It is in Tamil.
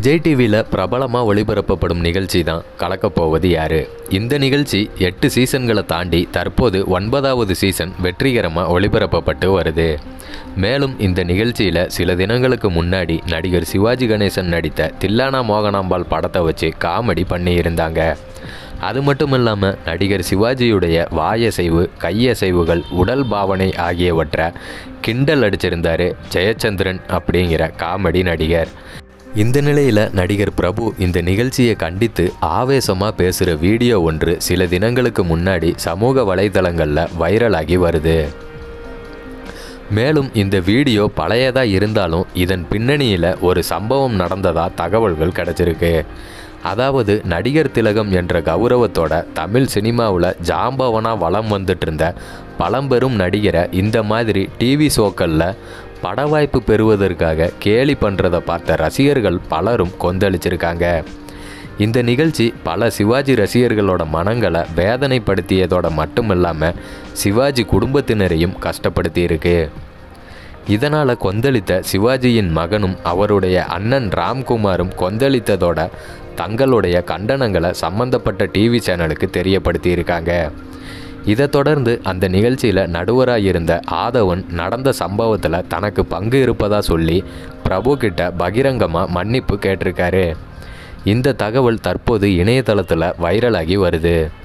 விஜய் டிவியில் பிரபலமாக ஒளிபரப்பப்படும் நிகழ்ச்சி தான் கலக்கப்போவது யாரு இந்த நிகழ்ச்சி எட்டு சீசன்களை தாண்டி தற்போது ஒன்பதாவது சீசன் வெற்றிகரமாக ஒளிபரப்பப்பட்டு வருது மேலும் இந்த நிகழ்ச்சியில் சில தினங்களுக்கு முன்னாடி நடிகர் சிவாஜி கணேசன் நடித்த தில்லானா மோகனாம்பாள் படத்தை வச்சு காமெடி பண்ணியிருந்தாங்க அது மட்டும் இல்லாமல் நடிகர் சிவாஜியுடைய வாயசைவு கையசைவுகள் உடல் பாவனை ஆகியவற்றை கிண்டல் அடிச்சிருந்தாரு ஜெயச்சந்திரன் அப்படிங்கிற காமெடி நடிகர் இந்த நிலையில் நடிகர் பிரபு இந்த நிகழ்ச்சியை கண்டித்து ஆவேசமாக பேசுகிற வீடியோ ஒன்று சில தினங்களுக்கு முன்னாடி சமூக வலைதளங்களில் வைரலாகி வருது மேலும் இந்த வீடியோ பழையதாக இருந்தாலும் இதன் பின்னணியில் ஒரு சம்பவம் நடந்ததா தகவல்கள் கிடைச்சிருக்கு அதாவது நடிகர் திலகம் என்ற கௌரவத்தோட தமிழ் சினிமாவில் ஜாம்பவனாக வலம் வந்துட்டு இருந்த பழம்பெரும் நடிகரை இந்த மாதிரி டிவி ஷோக்களில் பட வாய்ப்பு பெறுவதற்காக கேலி பண்ணுறதை பார்த்த ரசிகர்கள் பலரும் கொந்தளிச்சிருக்காங்க இந்த நிகழ்ச்சி பல சிவாஜி ரசிகர்களோட மனங்களை வேதனைப்படுத்தியதோட மட்டும் இல்லாமல் சிவாஜி குடும்பத்தினரையும் கஷ்டப்படுத்தியிருக்கு இதனால் கொந்தளித்த சிவாஜியின் மகனும் அவருடைய அண்ணன் ராம்குமாரும் கொந்தளித்ததோட தங்களுடைய கண்டனங்களை சம்பந்தப்பட்ட டிவி சேனலுக்கு தெரியப்படுத்தியிருக்காங்க இதை தொடர்ந்து அந்த நிகழ்ச்சியில் நடுவராக இருந்த ஆதவன் நடந்த சம்பவத்தில் தனக்கு பங்கு இருப்பதாக சொல்லி பிரபு கிட்ட பகிரங்கமாக மன்னிப்பு கேட்டிருக்காரு இந்த தகவல் தற்போது இணையதளத்தில் வைரலாகி வருது